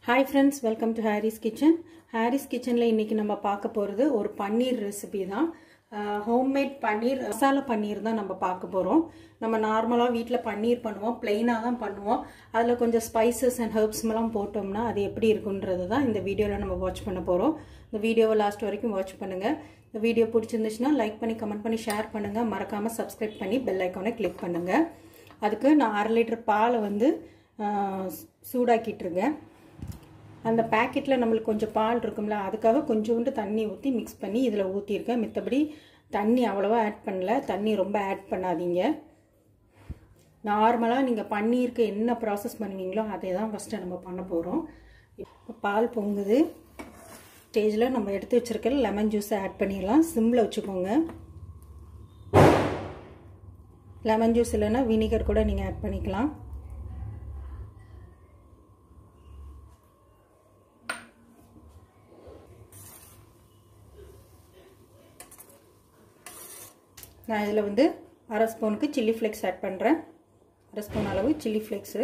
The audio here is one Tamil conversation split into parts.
hi friends welcome to Haris kitchen Haris கிச்சனில் இன்றைக்கி நம்ம பார்க்க போகிறது ஒரு பன்னீர் ரெசிபி தான் ஹோம்மேட் பன்னீர் மசாலா பன்னீர் தான் நம்ம பார்க்க போகிறோம் நம்ம நார்மலாக வீட்டில் பன்னீர் பண்ணுவோம் பிளெயினாக தான் பண்ணுவோம் அதில் கொஞ்சம் ஸ்பைசஸ் அண்ட் ஹர்ப்ஸ்மெல்லாம் போட்டோம்னா அது எப்படி இருக்குன்றது தான் இந்த வீடியோவில் நம்ம வாட்ச் பண்ண போகிறோம் இந்த வீடியோவை லாஸ்ட் வரைக்கும் வாட்ச் பண்ணுங்கள் இந்த வீடியோ பிடிச்சிருந்துச்சுன்னா லைக் பண்ணி கமெண்ட் பண்ணி ஷேர் பண்ணுங்கள் மறக்காமல் சப்ஸ்கிரைப் பண்ணி பெல் ஐக்கானை கிளிக் பண்ணுங்கள் அதுக்கு நான் அரை லிட்டர் பாலை வந்து சூடாக்கிட்டுருங்க அந்த பேக்கெட்டில் நம்மளுக்கு கொஞ்சம் பால் இருக்கும்ல அதுக்காக கொஞ்சோண்டு தண்ணி ஊற்றி மிக்ஸ் பண்ணி இதில் ஊற்றிருக்கேன் மித்தபடி தண்ணி அவ்வளோவா ஆட் பண்ணல தண்ணி ரொம்ப ஆட் பண்ணாதீங்க நார்மலாக நீங்கள் பன்னீருக்கு என்ன ப்ராசஸ் பண்ணுவீங்களோ அதை தான் ஃபஸ்ட்டு நம்ம பண்ண போகிறோம் இப்போ பால் பொங்குது ஸ்டேஜில் நம்ம எடுத்து வச்சுருக்க லெமன் ஜூஸை ஆட் பண்ணிடலாம் சிம்மில் வச்சுக்கோங்க லெமன் ஜூஸ் இல்லைன்னா வினிகர் கூட நீங்கள் ஆட் பண்ணிக்கலாம் நான் இதில் வந்து அரை ஸ்பூனுக்கு சில்லி ஃப்ளேக்ஸ் ஆட் பண்ணுறேன் அரை ஸ்பூன் அளவு சில்லி ஃப்ளேக்ஸு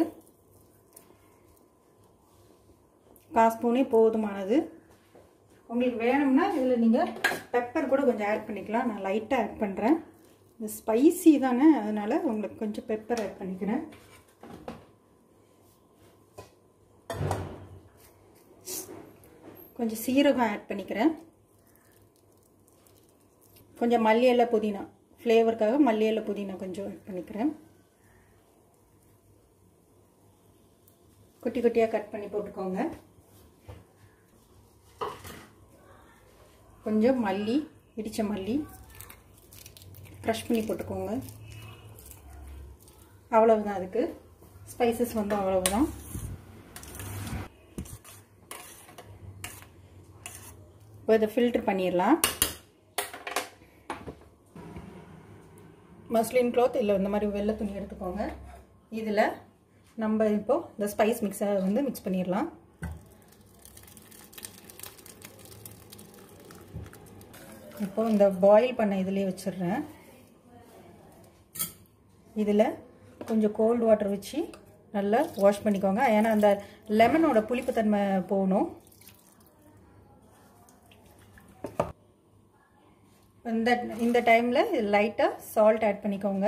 கால் ஸ்பூனே போதுமானது உங்களுக்கு வேணும்னா இதில் நீங்கள் பெப்பர் கூட கொஞ்சம் ஆட் பண்ணிக்கலாம் நான் லைட்டாக ஆட் பண்ணுறேன் இது ஸ்பைசி தானே அதனால் உங்களுக்கு கொஞ்சம் பெப்பர் ஆட் பண்ணிக்கிறேன் கொஞ்சம் சீரகம் ஆட் பண்ணிக்கிறேன் கொஞ்சம் மல்லி இலை புதினா ஃப்ளேவருக்காக மல்லி இலை புதினா கொஞ்சம் ஆட் பண்ணிக்கிறேன் குட்டி குட்டியாக கட் பண்ணி போட்டுக்கோங்க கொஞ்சம் மல்லி இடித்த மல்லி க்ரஷ் பண்ணி போட்டுக்கோங்க அவ்வளவுதான் அதுக்கு ஸ்பைசஸ் வந்து அவ்வளவுதான் இப்போ இதை ஃபில்ட்ரு பண்ணிடலாம் மஸ்லின் க்ளாத் இல்லை இந்த மாதிரி வெள்ளை துணி எடுத்துக்கோங்க இதில் நம்ம இப்போது இந்த ஸ்பைஸ் மிக்ஸை வந்து மிக்ஸ் பண்ணிடலாம் இப்போ இந்த பாயில் பண்ண இதிலே வச்சிடுறேன் இதில் கொஞ்சம் கோல்டு வாட்டர் வச்சு நல்லா வாஷ் பண்ணிக்கோங்க ஏன்னா அந்த லெமனோட புளிப்புத்தன்மை போகணும் இந்த இந்த டைமில் லைட்டாக சால்ட் ஆட் பண்ணிக்கோங்க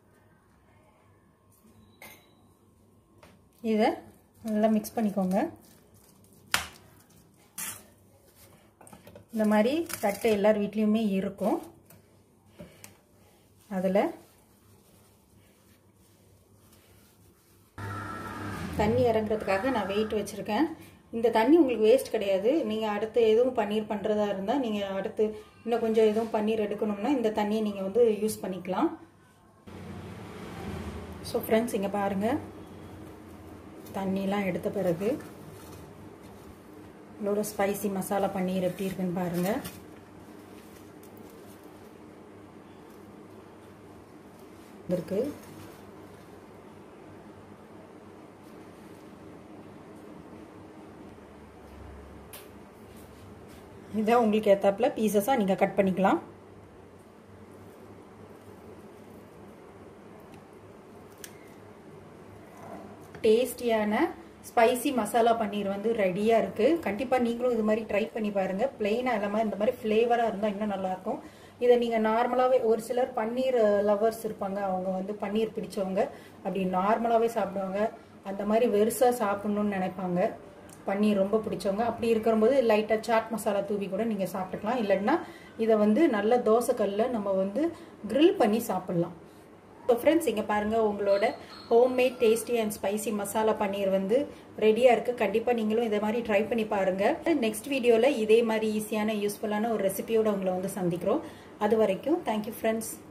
இதை நல்லா மிக்ஸ் பண்ணிக்கோங்க இந்த மாதிரி தட்டை எல்லார் வீட்லேயுமே இருக்கும் அதில் தண்ணி இறங்குறதுக்காக நான் வெயிட் வச்சுருக்கேன் இந்த தண்ணி உங்களுக்கு வேஸ்ட் கிடையாது நீங்கள் அடுத்து எதுவும் பன்னீர் பண்ணுறதா இருந்தால் நீங்கள் அடுத்து இன்னும் கொஞ்சம் எதுவும் பன்னீர் எடுக்கணும்னா இந்த தண்ணியை நீங்கள் வந்து யூஸ் பண்ணிக்கலாம் ஸோ ஃப்ரெண்ட்ஸ் இங்கே பாருங்கள் தண்ணிலாம் எடுத்த பிறகு இதோட ஸ்பைசி மசாலா பன்னீர் எப்படி இருக்குன்னு பாருங்கள் இருக்கு இதை உங்களுக்கு ஏற்றாப்புல பீசஸாக நீங்கள் கட் பண்ணிக்கலாம் டேஸ்டியான ஸ்பைசி மசாலா பன்னீர் வந்து ரெடியாக இருக்குது கண்டிப்பாக நீங்களும் இது மாதிரி ட்ரை பண்ணி பாருங்கள் பிளெயினாக இல்லாமல் இந்த மாதிரி ஃப்ளேவராக இருந்தால் இன்னும் நல்லாயிருக்கும் இதை நீங்கள் நார்மலாகவே ஒரு சிலர் பன்னீர் லவர்ஸ் இருப்பாங்க அவங்க வந்து பன்னீர் பிடிச்சவங்க அப்படி நார்மலாகவே சாப்பிடுவாங்க அந்த மாதிரி வெறுசாக சாப்பிட்ணுன்னு நினைப்பாங்க பன்னீர் ரொம்ப பிடிச்சவங்க அப்படி இருக்கிறபோது லைட்டாக சாட் மசாலா தூவி கூட நீங்கள் சாப்பிட்டுக்கலாம் இல்லைன்னா இதை வந்து நல்ல தோசைக்கல்லில் நம்ம வந்து க்ரில் பண்ணி சாப்பிட்லாம் ஸோ ஃப்ரெண்ட்ஸ் இங்கே பாருங்கள் உங்களோட homemade tasty and spicy masala paneer வந்து ரெடியாக இருக்குது கண்டிப்பாக நீங்களும் இதை மாதிரி ட்ரை பண்ணி பாருங்கள் நெக்ஸ்ட் வீடியோவில் இதே மாதிரி ஈஸியான யூஸ்ஃபுல்லான ஒரு ரெசிபியோட உங்களை வந்து சந்திக்கிறோம் அது வரைக்கும் தேங்க்யூ ஃப்ரெண்ட்ஸ்